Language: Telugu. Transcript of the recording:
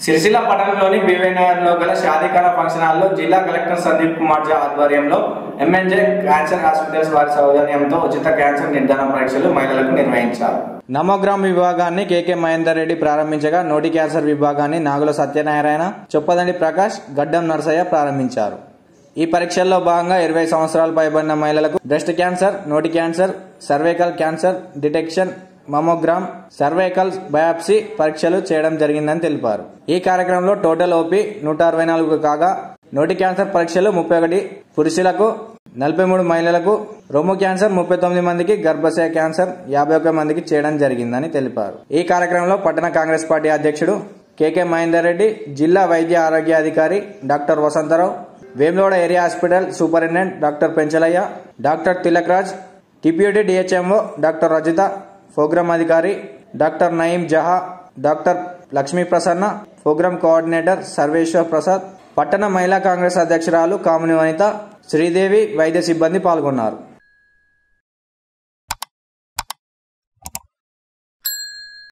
సిరిసిల్ల పట్టణంలోని బీవైనగర్లో గల షాదీఖానా ఫంక్షన్ హాల్లో జిల్లా కలెక్టర్ సందీప్ కుమార్ జా ఆధ్వర్యంలో ఎంఎన్జే క్యాన్సర్ హాస్పిటల్స్ వారి సౌజన్యంతో ఉచిత క్యాన్సర్ నిర్ధారణ పరీక్షలు మహిళలకు నిర్వహించారు నమోగ్రామ్ విభాగాన్ని కేకే మహేందర్ రెడ్డి ప్రారంభించగా నోటి క్యాన్సర్ విభాగాన్ని నాగుల సత్యనారాయణ చొప్పదండి ప్రకాష్ గడ్డం నరసయ్య ప్రారంభించారు ఈ పరీక్షల్లో భాగంగా ఇరవై సంవత్సరాలు పైబడిన మహిళలకు బ్రెస్ట్ క్యాన్సర్ నోటి cancer cervical cancer detection mammogram cervical biopsy పరీక్షలు చేయడం జరిగిందని తెలిపారు ఈ కార్యక్రమంలో టోటల్ ఓపీ నూట అరవై నాలుగు కాగా నోటి క్యాన్సర్ పరీక్షలు ముప్పై ఒకటి పురుషులకు నలభై మూడు మహిళలకు రొమ్ము క్యాన్సర్ ముప్పై తొమ్మిది మందికి గర్భశయ క్యాన్సర్ యాభై ఒక్క మందికి చేయడం జరిగిందని తెలిపారు ఈ కార్యక్రమంలో పట్టణ కాంగ్రెస్ పార్టీ అధ్యక్షుడు కేకే మహేందర్ రెడ్డి జిల్లా వైద్య ఆరోగ్య అధికారి doctor Vasantharao Vemulawada area hospital superintendent doctor Penchalaiah doctor Tilak Raj deputy DHMO doctor Rajitha program అధికారి doctor Nayeem Jaha doctor Lakshmi Prasanna program coordinator Sarveshwar Prasad పట్టణ మహిళా కాంగ్రెస్ అధ్యక్షురాలు కామిని వనిత శ్రీదేవి వైద్య సిబ్బంది పాల్గొన్నారు